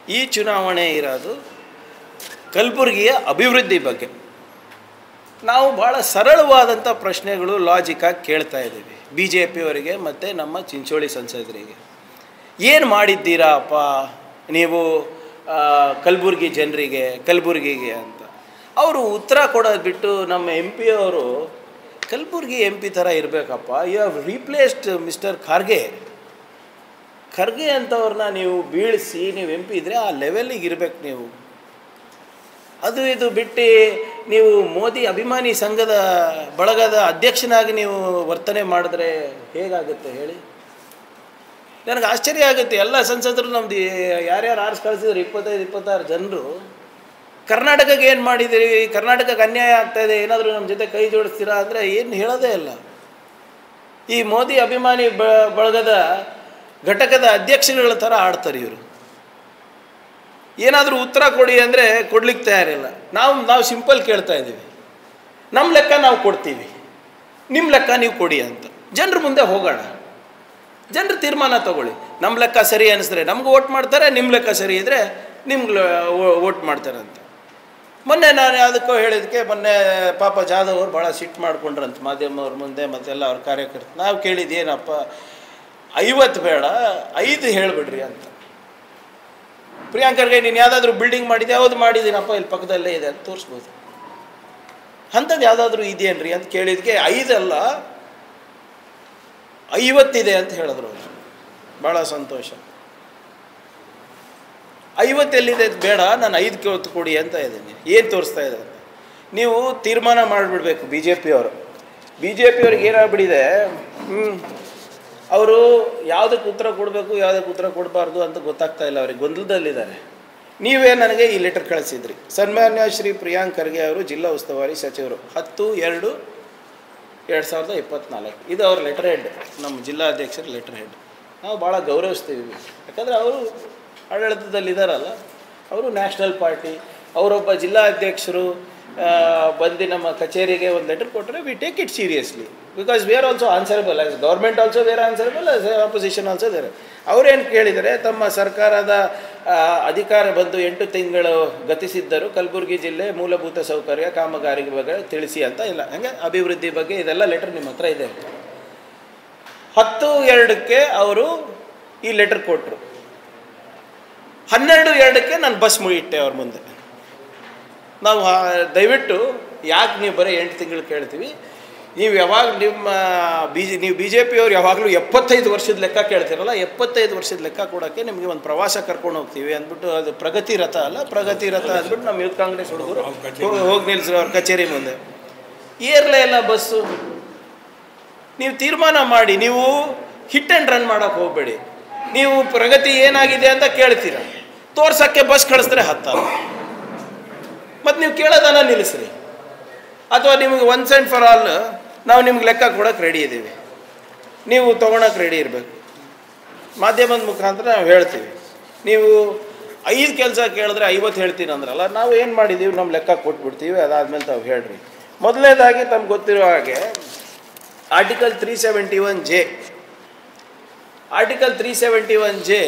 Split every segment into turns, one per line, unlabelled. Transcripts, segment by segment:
ಈ ಚುನಾವಣೆ ಇರೋದು ಕಲಬುರಗಿಯ ಅಭಿವೃದ್ಧಿ ಬಗ್ಗೆ ನಾವು ಭಾಳ ಸರಳವಾದಂಥ ಪ್ರಶ್ನೆಗಳು ಲಾಜಿಕಾಗಿ ಕೇಳ್ತಾ ಇದ್ದೀವಿ ಬಿ ಜೆ ಪಿಯವರಿಗೆ ಮತ್ತು ನಮ್ಮ ಚಿಂಚೋಳಿ ಸಂಸದರಿಗೆ ಏನು ಮಾಡಿದ್ದೀರಾ ಅಪ್ಪ ನೀವು ಆ, ಕಲಬುರ್ಗಿ ಜನರಿಗೆ ಕಲಬುರ್ಗಿಗೆ ಅಂತ ಅವರು ಉತ್ತರ ಕೊಡೋದು ಬಿಟ್ಟು ನಮ್ಮ ಎಂ ಪಿ ಅವರು ಕಲಬುರ್ಗಿ ಎಂ ಪಿ ಥರ ಇರಬೇಕಪ್ಪ you have replaced mister Kharge Kharge ಅಂಥವ್ರನ್ನ ನೀವು ಬೀಳಿಸಿ ನೀವು ಎಂ ಪಿ ಇದ್ದರೆ ಆ ಲೆವೆಲ್ಲಿಗೆ ಇರಬೇಕು ನೀವು ಅದು ಇದು ಬಿಟ್ಟು ನೀವು ಮೋದಿ ಅಭಿಮಾನಿ ಸಂಘದ ಬಳಗದ ಅಧ್ಯಕ್ಷನಾಗಿ ನೀವು ವರ್ತನೆ ಮಾಡಿದ್ರೆ ಹೇಗಾಗುತ್ತೆ ಹೇಳಿ ನನಗೆ ಆಶ್ಚರ್ಯ ಆಗುತ್ತೆ ಎಲ್ಲ ಸಂಸದರು ನಮ್ದು ಯಾರ್ಯಾರು ಆರಿಸಿ ಕಳಿಸಿದ್ರು ಇಪ್ಪತ್ತೈದು ಇಪ್ಪತ್ತಾರು ಜನರು ಕರ್ನಾಟಕಕ್ಕೆ ಏನು ಮಾಡಿದಿರಿ ಕರ್ನಾಟಕಕ್ಕೆ ಅನ್ಯಾಯ ಆಗ್ತಾ ಇದೆ ಏನಾದರೂ ನಮ್ಮ ಜೊತೆ ಕೈ ಜೋಡಿಸ್ತೀರಾ ಅಂದರೆ ಏನು ಹೇಳೋದೇ ಇಲ್ಲ ಈ ಮೋದಿ ಅಭಿಮಾನಿ ಬ ಬಳಗದ ಘಟಕದ ಅಧ್ಯಕ್ಷಗಳ ಥರ ಆಡ್ತಾರೆ ಇವರು ಏನಾದರೂ ಉತ್ತರ ಕೊಡಿ ಅಂದರೆ ಕೊಡ್ಲಿಕ್ಕೆ ತಯಾರಿಲ್ಲ ನಾವು ನಾವು ಸಿಂಪಲ್ ಕೇಳ್ತಾ ಇದ್ದೀವಿ ನಮ್ಮ ಲೆಕ್ಕ ನಾವು ಕೊಡ್ತೀವಿ ನಿಮ್ಮ ಲೆಕ್ಕ ನೀವು ಕೊಡಿ ಅಂತ ಜನರ ಮುಂದೆ ಹೋಗೋಣ ಜನರು ತೀರ್ಮಾನ ತಗೊಳ್ಳಿ ನಮ್ಮ ಲೆಕ್ಕ ಸರಿ ಅನಿಸಿದ್ರೆ ನಮ್ಗೆ ಓಟ್ ಮಾಡ್ತಾರೆ ನಿಮ್ಮ ಲೆಕ್ಕ ಸರಿ ಇದ್ದರೆ ನಿಮ್ಗೆ ಓಟ್ ಮಾಡ್ತಾರೆ ಅಂತ ಮೊನ್ನೆ ನಾನು ಅದಕ್ಕೂ ಹೇಳಿದ್ದಕ್ಕೆ ಮೊನ್ನೆ ಪಾಪ ಜಾಧವ್ ಅವ್ರು ಭಾಳ ಸಿಟ್ಟು ಮಾಡ್ಕೊಂಡ್ರಂತ ಮಾಧ್ಯಮವ್ರ ಮುಂದೆ ಮತ್ತೆಲ್ಲ ಅವ್ರ ಕಾರ್ಯಕರ್ತರು ನಾವು ಕೇಳಿದ್ದು ಏನಪ್ಪ ಐವತ್ತು ಬೇಡ ಐದು ಹೇಳಿಬಿಡ್ರಿ ಅಂತ ಪ್ರಿಯಾಂಕರ್ಗೆ ನೀನು ಯಾವುದಾದ್ರೂ ಬಿಲ್ಡಿಂಗ್ ಮಾಡಿದ್ದೆ ಯಾವ್ದು ಮಾಡಿದ್ದೀನಪ್ಪ ಇಲ್ಲಿ ಪಕ್ಕದಲ್ಲೇ ಇದೆ ಅಂತ ತೋರಿಸ್ಬೋದು ಅಂಥದ್ದು ಯಾವುದಾದ್ರೂ ಇದೆಯೇನ್ರಿ ಅಂತ ಕೇಳಿದ್ಕೆ ಐದಲ್ಲ ಐವತ್ತಿದೆ ಅಂತ ಹೇಳಿದ್ರು ಅವರು ಭಾಳ ಸಂತೋಷ ಐವತ್ತೆಲ್ಲಿದೆ ಅದು ಬೇಡ ನಾನು ಐದು ಹೊತ್ತು ಕೊಡಿ ಅಂತ ಇದ್ದೀನಿ ಏನು ತೋರಿಸ್ತಾ ಇದ್ದಾರೆ ನೀವು ತೀರ್ಮಾನ ಮಾಡಿಬಿಡ್ಬೇಕು ಬಿ ಜೆ ಪಿಯವರು ಬಿ ಜೆ ಪಿಯವ್ರಿಗೆ ಏನಾಗ್ಬಿಟ್ಟಿದೆ ಹ್ಞೂ ಅವರು ಯಾವುದಕ್ಕೆ ಉತ್ತರ ಕೊಡಬೇಕು ಯಾವುದಕ್ಕೆ ಉತ್ತರ ಕೊಡಬಾರ್ದು ಅಂತ ಗೊತ್ತಾಗ್ತಾ ಇಲ್ಲ ಅವ್ರಿಗೆ ಗೊಂದಲದಲ್ಲಿದ್ದಾರೆ ನೀವೇ ನನಗೆ ಈ ಲೆಟರ್ ಕಳಿಸಿದ್ರಿ ಸನ್ಮಾನ್ಯ ಶ್ರೀ ಪ್ರಿಯಾಂಕ್ ಖರ್ಗೆ ಅವರು ಜಿಲ್ಲಾ ಉಸ್ತುವಾರಿ ಸಚಿವರು ಹತ್ತು ಎರಡು ಎರಡು ಸಾವಿರದ ಇಪ್ಪತ್ತ್ನಾಲ್ಕು ಇದು ಅವ್ರ ಲೆಟರ್ ಹೆಡ್ ನಮ್ಮ ಜಿಲ್ಲಾಧ್ಯಕ್ಷರ ಲೆಟರ್ ಹೆಡ್ ನಾವು ಭಾಳ ಗೌರವಿಸ್ತೀವಿ ಯಾಕಂದರೆ ಅವರು ಆಡಳಿತದಲ್ಲಿದ್ದಾರಲ್ಲ ಅವರು ನ್ಯಾಷನಲ್ ಪಾರ್ಟಿ ಅವರೊಬ್ಬ ಜಿಲ್ಲಾ ಅಧ್ಯಕ್ಷರು ಆ, ಬಂದು ನಮ್ಮ ಕಚೇರಿಗೆ ಒಂದು ಲೆಟರ್ ಕೊಟ್ಟರೆ we take it seriously because we are also answerable as government also where answerable as opposition also there ಅವರೇನು ಕೇಳಿದರೆ ತಮ್ಮ ಸರ್ಕಾರದ ಆ, ಅಧಿಕಾರ ಬಂದು ಎಂಟು ತಿಂಗಳು ಗತಿಸಿದ್ದರು ಕಲಬುರಗಿ ಜಿಲ್ಲೆ ಮೂಲಭೂತ ಸೌಕರ್ಯ ಕಾಮಗಾರಿ ಬಗ್ಗೆ ತಿಳಿಸಿ ಅಂತ ಇಲ್ಲ ಹಂಗೆ ಅಭಿವೃದ್ಧಿ ಬಗ್ಗೆ ಇದೆಲ್ಲ ಲೆಟರ್ ನಿಮ್ಮ ಹತ್ರ ಇದೆ ಹತ್ತು ಎರಡಕ್ಕೆ ಅವರು ಈ ಲೆಟರ್ ಕೊಟ್ಟರು ಹನ್ನೆರಡು ಎರಡಕ್ಕೆ ನಾನು ಬಸ್ ಮುಗಿಟ್ಟೆ ಅವ್ರ ಮುಂದೆ ನಾವು ಆ, ದಯವಿಟ್ಟು ಯಾಕೆ ನೀವು ಬರೀ ಎಂಟು ತಿಂಗಳು ಕೇಳ್ತೀವಿ ನೀವು ಯಾವಾಗ ನಿಮ್ಮ ಬಿ ಜೆ ನೀವು ಬಿ ಜೆ ಪಿಯವ್ರು ಯಾವಾಗಲೂ ಎಪ್ಪತ್ತೈದು ವರ್ಷದ ಲೆಕ್ಕ ಕೇಳ್ತಿರಲ್ಲ ಎಪ್ಪತ್ತೈದು ವರ್ಷದ ಲೆಕ್ಕ ಕೊಡೋಕ್ಕೆ ನಿಮಗೆ ಒಂದು ಪ್ರವಾಸ ಕರ್ಕೊಂಡು ಹೋಗ್ತೀವಿ ಅಂದ್ಬಿಟ್ಟು ಅದು ಪ್ರಗತಿ ರಥ ಅಲ್ಲ ಪ್ರಗತಿ ರಥ ಅಂದ್ಬಿಟ್ಟು ನಮ್ಮ ಯೂತ್ ಕಾಂಗ್ರೆಸ್ ಹುಡುಗರು ಹೋಗಿ ನಿಲ್ಸ್ರು ಅವ್ರ ಕಚೇರಿ ಮುಂದೆ ಏರ್ಲೇ ಇಲ್ಲ ಬಸ್ಸು ನೀವು ತೀರ್ಮಾನ ಮಾಡಿ ನೀವು ಹಿಟ್ ಆ್ಯಂಡ್ ರನ್ ಮಾಡೋಕೆ ಹೋಗಬೇಡಿ ನೀವು ಪ್ರಗತಿ ಏನಾಗಿದೆ ಅಂತ ಕೇಳ್ತೀರ ತೋರ್ಸೋಕ್ಕೆ ಬಸ್ ಕಳಿಸಿದ್ರೆ ಹತ್ತಾರು ಮತ್ತು ನೀವು ಕೇಳೋದನ್ನ ನಿಲ್ಲಿಸ್ರಿ ಅಥವಾ ನಿಮಗೆ ಒನ್ಸ್ ಆ್ಯಂಡ್ ಫಾರ್ ಆಲ್ ನಾವು ನಿಮ್ಗೆ ಲೆಕ್ಕ ಕೊಡೋಕೆ ರೆಡಿ ಇದ್ದೀವಿ ನೀವು ತೊಗೊಳಕ್ಕೆ ರೆಡಿ ಇರಬೇಕು ಮಾಧ್ಯಮದ ಮುಖಾಂತರ ನಾವು ಹೇಳ್ತೀವಿ ನೀವು ಐದು ಕೆಲಸ ಕೇಳಿದ್ರೆ ಐವತ್ತು ಹೇಳ್ತೀನಿ ಅಂದ್ರಲ್ಲ ನಾವು ಏನು ಮಾಡಿದ್ದೀವಿ ನಮ್ಮ ಲೆಕ್ಕ ಕೊಟ್ಬಿಡ್ತೀವಿ ಅದಾದಮೇಲೆ ತಾವು ಹೇಳ್ರಿ ಮೊದಲನೇದಾಗಿ ತಮ್ಗೆ ಗೊತ್ತಿರೋ ಹಾಗೆ article three seventy one J article three seventy one J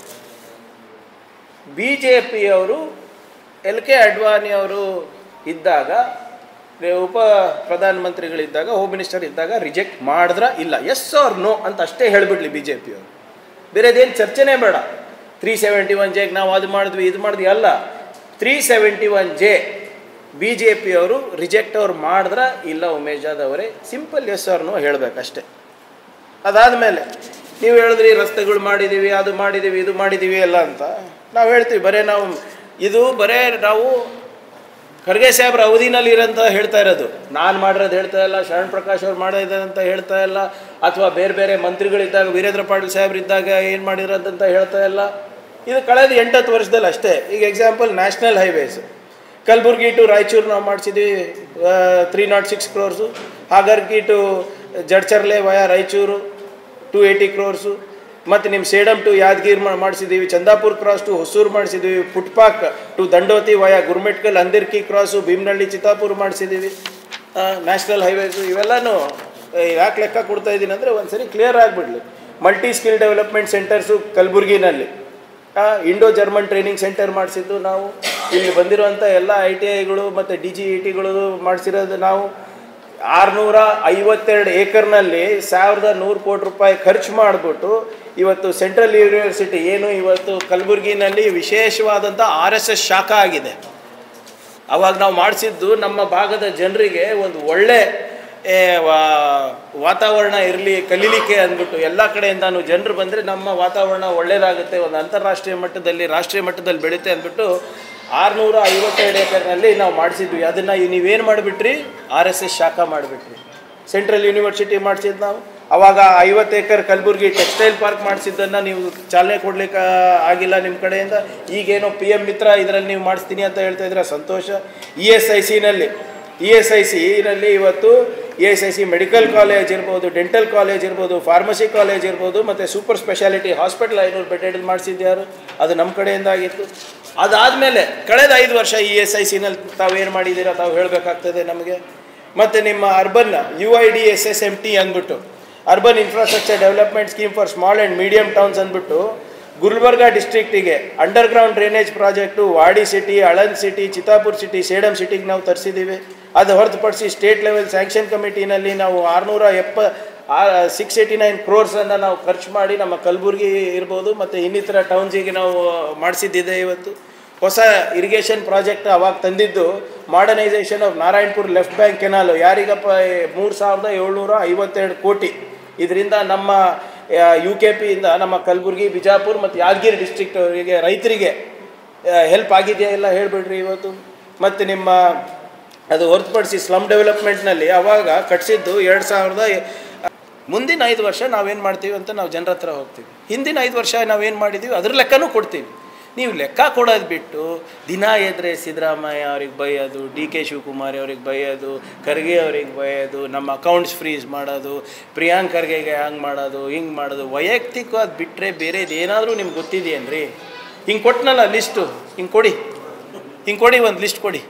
B J ಪಿಯವರು ಎಲ್ ಕೆ ಅಡ್ವಾಣಿ ಅವರು ಇದ್ದಾಗ ಉಪ ಪ್ರಧಾನಮಂತ್ರಿಗಳಿದ್ದಾಗ ಹೋಮ್ ಮಿನಿಸ್ಟರ್ ಇದ್ದಾಗ ರಿಜೆಕ್ಟ್ ಮಾಡಿದ್ರ ಇಲ್ಲ ಎಸ್ ಆರ್ ನೋ ಅಂತ ಅಷ್ಟೇ ಹೇಳಿಬಿಡ್ಲಿ ಬಿ ಜೆ ಪಿಯವರು ಬೇರೆದೇನು ಚರ್ಚೆನೇ ಬೇಡ ತ್ರೀ ಸೆವೆಂಟಿ ಒನ್ ಜೆಗೆ ನಾವು ಅದು ಮಾಡಿದ್ವಿ ಇದು ಮಾಡಿದ್ವಿ ಅಲ್ಲ three seventy one J B J ಪಿಯವರು ರಿಜೆಕ್ಟ್ ಅವ್ರು ಮಾಡಿದ್ರ ಇಲ್ಲ ಉಮೇಶ್ ಜಾಧವ್ ಅವರೇ ಸಿಂಪಲ್ ಎಸ್ ಆರ್ ನೋ ಹೇಳಬೇಕಷ್ಟೆ ಅದಾದಮೇಲೆ ನೀವು ಹೇಳಿದ್ರಿ ರಸ್ತೆಗಳು ಮಾಡಿದ್ದೀವಿ ಅದು ಮಾಡಿದ್ದೀವಿ ಇದು ಮಾಡಿದ್ದೀವಿ ಎಲ್ಲ ಅಂತ ನಾವು ಹೇಳ್ತೀವಿ ಬರೇ ನಾವು ಇದು ಬರೇ ನಾವು ಖರ್ಗೆ ಸಾಹೇಬ್ರ ಅವಧಿನಲ್ಲಿ ಇರೋಂತ ಹೇಳ್ತಾ ಇರೋದು ನಾನು ಮಾಡಿರೋದು ಹೇಳ್ತಾ ಇಲ್ಲ ಶರಣ್ ಪ್ರಕಾಶ್ ಅವ್ರು ಮಾಡಿದ್ದಾರೆ ಅಂತ ಹೇಳ್ತಾ ಇಲ್ಲ ಅಥವಾ ಬೇರೆ ಬೇರೆ ಮಂತ್ರಿಗಳಿದ್ದಾಗ ವೀರೇಂದ್ರ ಪಾಟೀಲ್ ಸಾಹೇಬ್ರು ಇದ್ದಾಗ ಏನು ಮಾಡಿರೋದಂತ ಹೇಳ್ತಾ ಇಲ್ಲ ಇದು ಕಳೆದ ಎಂಟತ್ತು ವರ್ಷದಲ್ಲಿ ಅಷ್ಟೇ ಈಗ example national highways Kalaburagi to Raichur ನಾವು ಮಾಡಿಸಿದ್ವಿ three not six crores Hagargi to Jadcherla via Raichur to eighty crores ಮತ್ತು ನಿಮ್ಮ ಸೇಡಮ್ ಟು ಯಾದಗಿರಿ ಮಾಡಿಸಿದ್ದೀವಿ ಚಂದಾಪುರ್ ಕ್ರಾಸ್ ಟು ಹೊಸೂರು ಮಾಡಿಸಿದ್ದೀವಿ ಫುಟ್ಪಾಕ್ ಟು ದಂಡೋತಿ ವಯ ಗುರ್ಮೆಟ್ಕಲ್ ಅಂದಿರ್ಕಿ ಕ್ರಾಸು ಭೀಮನಹಳ್ಳಿ ಚಿತ್ತಾಪುರ್ ಮಾಡಿಸಿದ್ದೀವಿ ನ್ಯಾಷನಲ್ ಹೈವೇಸು ಇವೆಲ್ಲನೂ ಯಾಕೆ ಲೆಕ್ಕ ಕೊಡ್ತಾ ಇದ್ದೀನಿ ಅಂದರೆ ಒಂದ್ಸರಿ ಕ್ಲಿಯರ್ ಆಗಿಬಿಡ್ಲಿ ಮಲ್ಟಿ ಸ್ಕಿಲ್ ಡೆವಲಪ್ಮೆಂಟ್ ಸೆಂಟರ್ಸು ಕಲಬುರ್ಗಿನಲ್ಲಿ ಇಂಡೋ ಜರ್ಮನ್ ಟ್ರೈನಿಂಗ್ ಸೆಂಟರ್ ಮಾಡಿಸಿದ್ದು ನಾವು ಇಲ್ಲಿ ಬಂದಿರುವಂಥ ಎಲ್ಲ ಐ ಟಿ ಐಗಳು ಮತ್ತು ಡಿ ಜಿ ಇ ಟಿಗಳು ಮಾಡಿಸಿರೋದು ನಾವು ಆರುನೂರ ಐವತ್ತೆರಡು ಏಕರ್ನಲ್ಲಿ ಸಾವಿರದ ನೂರು ಕೋಟಿ ರೂಪಾಯಿ ಖರ್ಚು ಮಾಡಿಬಿಟ್ಟು ಇವತ್ತು ಸೆಂಟ್ರಲ್ ಯೂನಿವರ್ಸಿಟಿ ಏನು ಇವತ್ತು ಕಲಬುರಗಿನಲ್ಲಿ ವಿಶೇಷವಾದಂಥ ಆರ್ ಎಸ್ ಎಸ್ ಶಾಖಾ ಆಗಿದೆ ಅವಾಗ ನಾವು ಮಾಡಿಸಿದ್ದು ನಮ್ಮ ಭಾಗದ ಜನರಿಗೆ ಒಂದು ಒಳ್ಳೆ ಏ, ವಾ- ವಾತಾವರಣ ಇರಲಿ ಕಲೀಲಿಕ್ಕೆ ಅಂದ್ಬಿಟ್ಟು ಎಲ್ಲ ಕಡೆಯಿಂದನೂ ಜನರು ಬಂದರೆ ನಮ್ಮ ವಾತಾವರಣ ಒಳ್ಳೆಯದಾಗುತ್ತೆ ಒಂದು ಅಂತಾರಾಷ್ಟ್ರೀಯ ಮಟ್ಟದಲ್ಲಿ ರಾಷ್ಟ್ರೀಯ ಮಟ್ಟದಲ್ಲಿ ಬೆಳೆಯುತ್ತೆ ಅಂದ್ಬಿಟ್ಟು ಆರುನೂರ ಐವತ್ತೆರಡು ಏಕರ್ನಲ್ಲಿ ನಾವು ಮಾಡಿಸಿದ್ವಿ ಅದನ್ನು ನೀವೇನು ಮಾಡಿಬಿಟ್ರಿ ಆರ್ ಎಸ್ ಎಸ್ ಶಾಖಾ ಮಾಡಿಬಿಟ್ರಿ ಸೆಂಟ್ರಲ್ ಯೂನಿವರ್ಸಿಟಿ ಮಾಡಿಸಿದ್ದು ನಾವು ಅವಾಗ ಐವತ್ತು ಎಕರ್ ಕಲಬುರ್ಗಿ ಟೆಕ್ಸ್ಟೈಲ್ ಪಾರ್ಕ್ ಮಾಡಿಸಿದ್ದನ್ನು ನೀವು ಚಾಲನೆ ಕೊಡ್ಲಿಕ್ಕೆ ಆಗಿಲ್ಲ ನಿಮ್ಮ ಕಡೆಯಿಂದ ಈಗೇನೋ ಪಿ ಎಮ್ ಮಿತ್ರ ಇದರಲ್ಲಿ ನೀವು ಮಾಡಿಸ್ತೀನಿ ಅಂತ ಹೇಳ್ತಾ ಇದ್ರೆ ಸಂತೋಷ ಇ ಎಸ್ ಐ ಸಿನಲ್ಲಿ ಇ ಎಸ್ ಐ ಸಿನಲ್ಲಿ ಇವತ್ತು E S I C medical college ಇರ್ಬೋದು ಡೆಂಟಲ್ ಕಾಲೇಜ್ ಇರ್ಬೋದು ಫಾರ್ಮಸಿ ಕಾಲೇಜ್ ಇರ್ಬೋದು ಮತ್ತು ಸೂಪರ್ ಸ್ಪೆಷಾಲಿಟಿ ಹಾಸ್ಪಿಟಲ್ ಐನೂರು ಬೆಡ್ ಮಾಡಿಸಿದ್ಯಾರು ಅದು ನಮ್ಮ ಕಡೆಯಿಂದ ಆಗಿತ್ತು ಅದಾದಮೇಲೆ ಕಳೆದ ಐದು ವರ್ಷ ಇ ಎಸ್ ಐ ಸಿನಲ್ಲಿ ತಾವೇನು ಮಾಡಿದ್ದೀರಾ ತಾವು ಹೇಳಬೇಕಾಗ್ತದೆ ನಮಗೆ ಮತ್ತು ನಿಮ್ಮ urban U I D S S M T ಅಂದ್ಬಿಟ್ಟು urban infrastructure development scheme for small and medium towns ಅಂದ್ಬಿಟ್ಟು ಗುಲ್ಬರ್ಗಾ ಡಿಸ್ಟ್ರಿಕ್ಟಿಗೆ underground drainage project Wadi city Aland city Chittapur city Sedam ಸಿಟಿಗೆ ನಾವು ತರಿಸಿದ್ದೀವಿ ಅದು ಹೊರತುಪಡಿಸಿ ಸ್ಟೇಟ್ ಲೆವೆಲ್ ಸ್ಯಾಂಕ್ಷನ್ ಕಮಿಟಿನಲ್ಲಿ ನಾವು ಆರುನೂರ ಎಪ್ಪ ಸಿಕ್ಸ್ ಏಯ್ಟಿ ನೈನ್ ಕ್ರೋರ್ಸನ್ನು ನಾವು ಖರ್ಚು ಮಾಡಿ ನಮ್ಮ ಕಲಬುರಗಿ ಇರ್ಬೋದು ಮತ್ತು ಇನ್ನಿತರ ಟೌನ್ಸಿಗೆ ನಾವು ಮಾಡಿಸಿದ್ದಿದೆ ಇವತ್ತು ಹೊಸ ಇರಿಗೇಷನ್ ಪ್ರಾಜೆಕ್ಟ್ ಅವಾಗ ತಂದಿದ್ದು modernisation of Narayanpur left bank canal ಯಾರಿಗಪ್ಪ ಮೂರು ಸಾವಿರದ ಏಳ್ನೂರ ಐವತ್ತೆರಡು ಕೋಟಿ ಇದರಿಂದ ನಮ್ಮ ಯು ಕೆ ಪಿಯಿಂದ ನಮ್ಮ ಕಲಬುರಗಿ ಬಿಜಾಪುರ ಮತ್ತು ಯಾದಗಿರಿ ಡಿಸ್ಟ್ರಿಕ್ಟ್ ಅವರಿಗೆ ರೈತರಿಗೆ ಹೆಲ್ಪ್ ಆಗಿದೆಯಾ ಇಲ್ಲ ಹೇಳಿಬಿಡ್ರಿ ಇವತ್ತು ಮತ್ತು ನಿಮ್ಮ ಅದು ಹೊರತುಪಡಿಸಿ ಸ್ಲಮ್ ಡೆವಲಪ್ಮೆಂಟ್ನಲ್ಲಿ ಅವಾಗ ಕಟ್ಸಿದ್ದು ಎರಡು ಸಾವಿರದ ಮುಂದಿನ ಐದು ವರ್ಷ ನಾವೇನು ಮಾಡ್ತೀವಿ ಅಂತ ನಾವು ಜನರ ಹತ್ರ ಹೋಗ್ತೀವಿ ಹಿಂದಿನ ಐದು ವರ್ಷ ನಾವೇನು ಮಾಡಿದ್ದೀವಿ ಅದ್ರ ಲೆಕ್ಕನೂ ಕೊಡ್ತೀವಿ ನೀವು ಲೆಕ್ಕ ಕೊಡೋದು ಬಿಟ್ಟು ದಿನ ಎದ್ರೆ ಸಿದ್ದರಾಮಯ್ಯ ಅವ್ರಿಗೆ ಬೈಯೋದು ಡಿ ಕೆ ಶಿವಕುಮಾರ್ ಅವ್ರಿಗೆ ಬೈಯೋದು ಖರ್ಗೆ ಅವ್ರಿಗೆ ಬೈಯೋದು ನಮ್ಮ ಅಕೌಂಟ್ಸ್ ಫ್ರೀಸ್ ಮಾಡೋದು ಪ್ರಿಯಾಂಕ್ ಖರ್ಗೆಗೆ ಹಂಗೆ ಮಾಡೋದು ಹಿಂಗೆ ಮಾಡೋದು ವೈಯಕ್ತಿಕವಾದ ಬಿಟ್ಟರೆ ಬೇರೆದು ಏನಾದರೂ ನಿಮ್ಗೆ ಗೊತ್ತಿದೆಯೇನ್ರಿ ಹಿಂಗೆ ಕೊಟ್ಟನಲ್ಲ ಲಿಸ್ಟು ಹಿಂಗೆ ಕೊಡಿ ಹಿಂಗೆ ಕೊಡಿ ಒಂದು ಲಿಸ್ಟ್ ಕೊಡಿ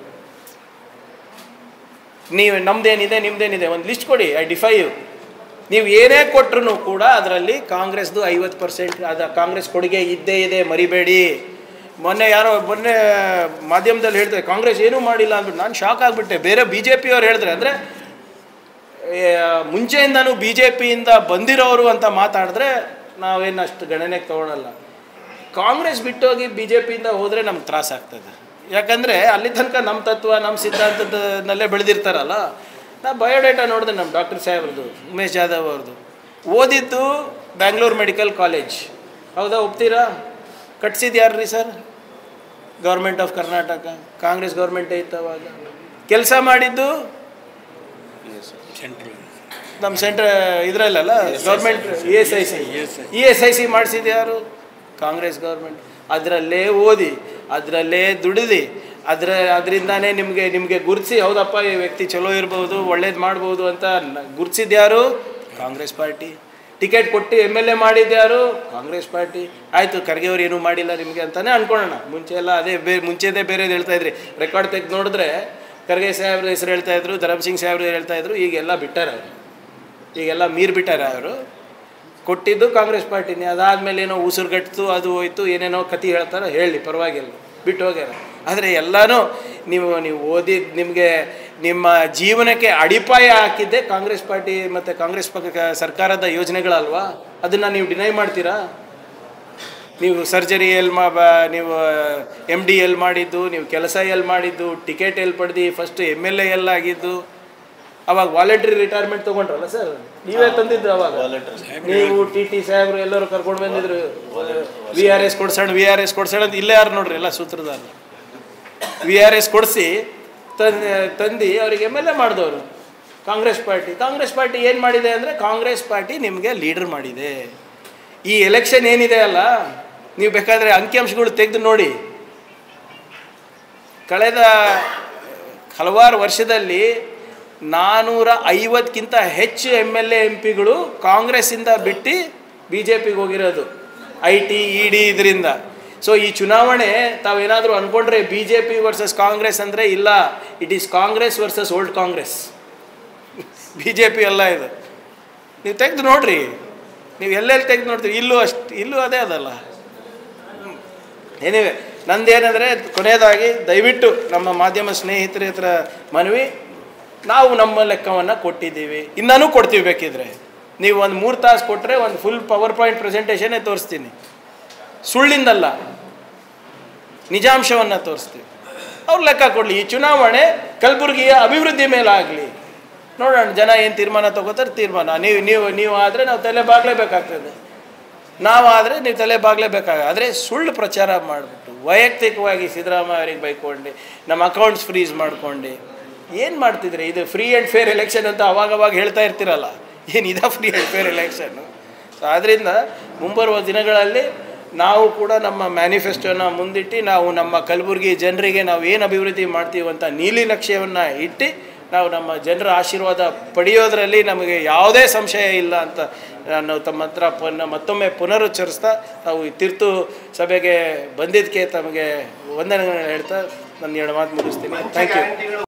ನೀವು ನಮ್ದೇನಿದೆ ನಿಮ್ದೇನಿದೆ ಒಂದು ಲಿಸ್ಟ್ ಕೊಡಿ ಐ ಡಿಫೈ ಯು ನೀವು ಏನೇ ಕೊಟ್ಟರು ಕೂಡ ಅದರಲ್ಲಿ ಕಾಂಗ್ರೆಸ್ದು ಐವತ್ತು ಪರ್ಸೆಂಟ್ ಅದು ಕಾಂಗ್ರೆಸ್ ಕೊಡುಗೆ ಇದ್ದೇ ಇದೆ ಮರಿಬೇಡಿ ಮೊನ್ನೆ ಯಾರೋ ಮೊನ್ನೆ ಮಾಧ್ಯಮದಲ್ಲಿ ಹೇಳ್ತಾರೆ ಕಾಂಗ್ರೆಸ್ ಏನೂ ಮಾಡಿಲ್ಲ ಅಂದ್ಬಿಟ್ಟು ನಾನು ಶಾಕ್ ಆಗಿಬಿಟ್ಟೆ ಬೇರೆ ಬಿ ಜೆ ಪಿಯವ್ರು ಹೇಳಿದ್ರೆ ಅಂದರೆ ಮುಂಚೆಯಿಂದನೂ ಬಿ ಜೆ ಪಿಯಿಂದ ಬಂದಿರೋರು ಅಂತ ಮಾತಾಡಿದ್ರೆ ನಾವೇನು ಅಷ್ಟು ಗಣನೆಗೆ ತೊಗೊಳಲ್ಲ ಕಾಂಗ್ರೆಸ್ ಬಿಟ್ಟೋಗಿ ಬಿ ಜೆ ಪಿಯಿಂದ ಹೋದರೆ ನಮ್ಗೆ ತ್ರಾಸ ಆಗ್ತದೆ ಯಾಕಂದರೆ ಅಲ್ಲಿ ತನಕ ನಮ್ಮ ತತ್ವ ನಮ್ಮ ಸಿದ್ಧಾಂತದಲ್ಲೇ ಬೆಳೆದಿರ್ತಾರಲ್ಲ ನಾ ಬಯೋಡೇಟಾ ನೋಡಿದೆ ನಮ್ಮ ಡಾಕ್ಟರ್ ಸಾಹೇಬ್ರದ್ದು ಉಮೇಶ್ ಜಾಧವ್ ಅವ್ರದ್ದು ಓದಿದ್ದು ಬ್ಯಾಂಗ್ಳೂರು ಮೆಡಿಕಲ್ ಕಾಲೇಜ್ ಹೌದಾ ಒಪ್ತೀರಾ ಕಟ್ಸಿದ್ದು ಯಾರು ರೀ sir government of Karnataka Congress ಗೌರ್ಮೆಂಟೇ ಇತ್ತು ಅವಾಗ ಕೆಲಸ ಮಾಡಿದ್ದು ನಮ್ಮ ಸೆಂಟ್ರ್ ಇದರಲ್ಲಲ್ಲ government E S I C E S I C ಮಾಡಿಸಿದ್ದು ಯಾರು ಕಾಂಗ್ರೆಸ್ ಗೌರ್ಮೆಂಟ್ ಅದರಲ್ಲೇ ಓದಿ ಅದರಲ್ಲೇ ದುಡಿದು ಅದರ ಅದರಿಂದಾನೇ ನಿಮಗೆ ನಿಮಗೆ ಗುರುತಿಸಿ ಹೌದಪ್ಪ ಈ ವ್ಯಕ್ತಿ ಚಲೋ ಇರ್ಬೋದು ಒಳ್ಳೇದು ಮಾಡ್ಬೋದು ಅಂತ ಗುರುತಿಸಿದ್ದು ಯಾರು ಕಾಂಗ್ರೆಸ್ ಪಾರ್ಟಿ ಟಿಕೆಟ್ ಕೊಟ್ಟು ಎಮ್ ಎಲ್ ಎ ಮಾಡಿದ್ದು ಯಾರು ಕಾಂಗ್ರೆಸ್ ಪಾರ್ಟಿ ಆಯಿತು ಖರ್ಗೆ ಅವ್ರು ಏನೂ ಮಾಡಿಲ್ಲ ನಿಮಗೆ ಅಂತಲೇ ಅನ್ಕೊಳ್ಳೋಣ ಮುಂಚೆ ಎಲ್ಲ ಅದೇ ಬೇ ಮುಂಚೆದೇ ಬೇರೆದು ಹೇಳ್ತಾ ಇದ್ರಿ ರೆಕಾರ್ಡ್ ತೆಗೆದು ನೋಡಿದ್ರೆ ಖರ್ಗೆ ಸಾಹೇಬ್ರ ಹೆಸರು ಹೇಳ್ತಾ ಇದ್ರು ಧರಮ್ ಸಿಂಗ್ ಸಾಹೇಬ್ರು ಹೇಳ್ತಾ ಇದ್ರು ಈಗೆಲ್ಲ ಬಿಟ್ಟಾರ ಅವರು ಈಗೆಲ್ಲ ಮೀರ್ ಬಿಟ್ಟಾರ ಅವರು ಕೊಟ್ಟಿದ್ದು ಕಾಂಗ್ರೆಸ್ ಪಾರ್ಟಿನೇ ಅದಾದಮೇಲೆ ಏನೋ ಉಸಿರುಗಟ್ಟಿತು ಅದು ಹೋಯ್ತು ಏನೇನೋ ಕತಿ ಹೇಳ್ತಾರೋ ಹೇಳಿ ಪರವಾಗಿಲ್ಲ ಬಿಟ್ಟು ಹೋಗ್ಯಾರ ಆದರೆ ಎಲ್ಲನೂ ನೀವು ನೀವು ಓದಿದ ನಿಮಗೆ ನಿಮ್ಮ ಜೀವನಕ್ಕೆ ಅಡಿಪಾಯ ಹಾಕಿದ್ದೆ ಕಾಂಗ್ರೆಸ್ ಪಾರ್ಟಿ ಮತ್ತು ಕಾಂಗ್ರೆಸ್ ಪಕ್ಷ ಸರ್ಕಾರದ ಯೋಜನೆಗಳಲ್ವಾ ಅದನ್ನು ನೀವು ಡಿನೈ ಮಾಡ್ತೀರಾ ನೀವು ಸರ್ಜರಿ ಎಲ್ಲಿ ಮಾ ಬ ನೀವು ಎಮ್ ಡಿ ಎಲ್ಲಿ ಮಾಡಿದ್ದು ನೀವು ಕೆಲಸ ಎಲ್ಲಿ ಮಾಡಿದ್ದು ಟಿಕೆಟ್ ಎಲ್ಲಿ ಪಡೆದು ಫಸ್ಟ್ ಎಮ್ ಎಲ್ ಎ ಎಲ್ಲ ಆಗಿದ್ದು ಅವಾಗ ವಾಲಂಟ್ರಿ ರಿಟೈರ್ಮೆಂಟ್ ತೊಗೊಂಡ್ರಲ್ಲ ಸರ್ ನೀವೇ ತಂದಿದ್ರು ಅವಾಗ ನೀವು ಟಿ ಟಿ ಸಾಹೇಬ್ರು ಎಲ್ಲರೂ ಕರ್ಕೊಂಡು ಬಂದಿದ್ರು ವಿ ಆರ್ ಎಸ್ ಕೊಡ್ಸೋಣ ವಿ ಆರ್ ಎಸ್ ಕೊಡ್ಸೋಣ ಅಂತ ಇಲ್ಲೇ ಯಾರು ನೋಡ್ರಿ ಎಲ್ಲ ಸೂತ್ರಧಾರ ವಿ ಆರ್ ಎಸ್ ಕೊಡಿಸಿ ತಂದು ತಂದು ಅವ್ರಿಗೆ ಎಮ್ ಎಲ್ ಎ ಮಾಡಿದವರು ಕಾಂಗ್ರೆಸ್ ಪಾರ್ಟಿ ಕಾಂಗ್ರೆಸ್ ಪಾರ್ಟಿ ಏನು ಮಾಡಿದೆ ಅಂದರೆ ಕಾಂಗ್ರೆಸ್ ಪಾರ್ಟಿ ನಿಮಗೆ ಲೀಡರ್ ಮಾಡಿದೆ ಈ ಎಲೆಕ್ಷನ್ ಏನಿದೆ ಅಲ್ಲ ನೀವು ಬೇಕಾದರೆ ಅಂಕಿಅಂಶಗಳು ತೆಗೆದು ನೋಡಿ ಕಳೆದ ಹಲವಾರು ವರ್ಷದಲ್ಲಿ ನಾನ್ನೂರ ಐವತ್ತಕ್ಕಿಂತ ಹೆಚ್ಚು ಎಮ್ ಎಲ್ ಎ ಎಂ ಪಿಗಳು ಕಾಂಗ್ರೆಸ್ಸಿಂದ ಬಿಟ್ಟು ಬಿ ಜೆ ಪಿಗೆ ಹೋಗಿರೋದು ಐ ಟಿ ಇ ಡಿ ಇದರಿಂದ ಸೊ ಈ ಚುನಾವಣೆ ತಾವೇನಾದರೂ ಅಂದ್ಕೊಂಡ್ರೆ B J P versus Congress ಅಂದರೆ ಇಲ್ಲ it is Congress versus old Congress B J P ಎಲ್ಲ ಇದು ನೀವು ತೆಗೆದು ನೋಡ್ರಿ ನೀವು ಎಲ್ಲೆಲ್ಲಿ ತೆಗೆದು ನೋಡ್ತೀರಿ ಇಲ್ಲೂ ಅಷ್ಟು ಇಲ್ಲೂ ಅದೇ ಅದಲ್ಲ ಏನಿವೆ ನಂದೇನೆಂದರೆ ಕೊನೆಯದಾಗಿ ದಯವಿಟ್ಟು ನಮ್ಮ ಮಾಧ್ಯಮ ಸ್ನೇಹಿತರ ಹತ್ರ ಮನವಿ ನಾವು ನಮ್ಮ ಲೆಕ್ಕವನ್ನು ಕೊಟ್ಟಿದ್ದೀವಿ ಇನ್ನೂ ಕೊಡ್ತೀವಿ ಬೇಕಿದ್ರೆ ನೀವು ಒಂದು ಮೂರು ತಾಸು ಕೊಟ್ಟರೆ ಒಂದು ಫುಲ್ ಪವರ್ ಪಾಯಿಂಟ್ ಪ್ರೆಸೆಂಟೇಷನ್ನೇ ತೋರಿಸ್ತೀನಿ ಸುಳ್ಳಿಂದಲ್ಲ ನಿಜಾಂಶವನ್ನು ತೋರಿಸ್ತೀವಿ ಅವ್ರು ಲೆಕ್ಕ ಕೊಡಲಿ ಈ ಚುನಾವಣೆ ಕಲಬುರಗಿಯ ಅಭಿವೃದ್ಧಿ ಮೇಲಾಗಲಿ ನೋಡೋಣ ಜನ ಏನು ತೀರ್ಮಾನ ತಗೋತಾರೆ ತೀರ್ಮಾನ ನೀವು ನೀವು ನೀವು ಆದರೆ ನಾವು ತಲೆ ಬಾಗಲೇಬೇಕಾಗ್ತದೆ ನಾವಾದರೆ ನೀವು ತಲೆ ಬಾಗಲೇಬೇಕಾಗ ಆದರೆ ಸುಳ್ಳು ಪ್ರಚಾರ ಮಾಡಿಬಿಟ್ಟು ವೈಯಕ್ತಿಕವಾಗಿ ಸಿದ್ದರಾಮಯ್ಯ ಅವರಿಗೆ ಬೈಕೊಂಡು ನಮ್ಮ ಅಕೌಂಟ್ಸ್ ಫ್ರೀಸ್ ಮಾಡ್ಕೊಂಡು ಏನು ಮಾಡ್ತಿದ್ರಿ ಇದು ಫ್ರೀ ಆ್ಯಂಡ್ ಫೇರ್ ಎಲೆಕ್ಷನ್ ಅಂತ ಅವಾಗವಾಗ ಹೇಳ್ತಾ ಇರ್ತೀರಲ್ಲ ಏನು ಇದ free and fair election so ಆದ್ದರಿಂದ ಮುಂಬರುವ ದಿನಗಳಲ್ಲಿ ನಾವು ಕೂಡ ನಮ್ಮ ಮ್ಯಾನಿಫೆಸ್ಟೋನ ಮುಂದಿಟ್ಟು ನಾವು ನಮ್ಮ ಕಲಬುರಗಿ ಜನರಿಗೆ ನಾವು ಏನು ಅಭಿವೃದ್ಧಿ ಮಾಡ್ತೀವಿ ಅಂತ ನೀಲಿ ನಕ್ಷೆಯನ್ನು ಇಟ್ಟು ನಾವು ನಮ್ಮ ಜನರ ಆಶೀರ್ವಾದ ಪಡೆಯೋದರಲ್ಲಿ ನಮಗೆ ಯಾವುದೇ ಸಂಶಯ ಇಲ್ಲ ಅಂತ ನಾನು ತಮ್ಮ ಹತ್ರ ಪುನ ಮತ್ತೊಮ್ಮೆ ಪುನರುಚ್ಚರಿಸ್ತಾ ನಾವು ಈ ತೀರ್ತು ಸಭೆಗೆ ಬಂದಿದ್ದಕ್ಕೆ ತಮಗೆ ವಂದನೆಗಳನ್ನ ಹೇಳ್ತಾ ನನ್ನ ಎರಡು ಮಾತು ಮುಗಿಸ್ತೀನಿ ಥ್ಯಾಂಕ್ ಯು